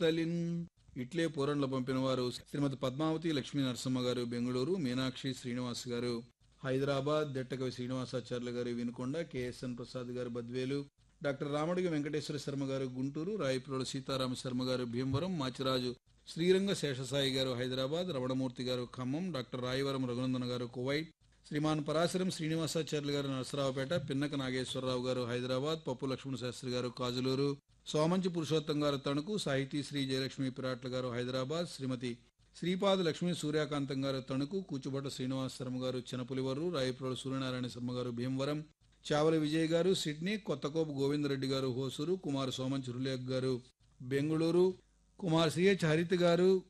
ఇత్తలిన్ ఇట్లే పూరణలు పంపిన వారు శ్రీమతి పద్మావతి లక్ష్మీ నరసమ్మ గారు బెంగళూరు మీనాక్షి శ్రీనివాస్ గారు హైదరాబాద్ దెట్టకవి శ్రీనివాసాచార్యులు గారు వినుకొండ కెఎస్ఎన్ ప్రసాద్ గారు బద్వేలు డాక్టర్ రామడిగ వెంకటేశ్వర శర్మ గారు గుంటూరు రాయపురోల సీతారామ శర్మ గారు భీమవరం మాచిరాజు శ్రీరంగ శేషసాయి గారు హైదరాబాద్ రమణమూర్తి గారు ఖమ్మం డాక్టర్ రాయవరం రఘునందన్ గారు కువైట్ శ్రీమాన్ పరాశరం శ్రీనివాసాచార్యులు గారు నరసరావుపేట పిన్నక నాగేశ్వరరావు గారు హైదరాబాద్ పప్పు లక్ష్మణ శాస్త్రి గారు కాజులూరు సోమంచి పురుషోత్తం గారు తణుకు సాహితీ శ్రీ జయలక్ష్మి పిరాట్ల గారు హైదరాబాద్ శ్రీమతి శ్రీపాద లక్ష్మీ సూర్యకాంతం గారు తణుకు కూచుబట్ట శ్రీనివాస శర్మ గారు చినపులివరు రాయపురోలు సూర్యనారాయణ శర్మ గారు భీమవరం చావలి విజయ్ గారు సిడ్నీ కొత్తకోపు గోవిందరెడ్డి గారు హోసూరు కుమార్ సోమంచి రులేక్ గారు బెంగుళూరు కుమార్ సిహెచ్ హరిత్ గారు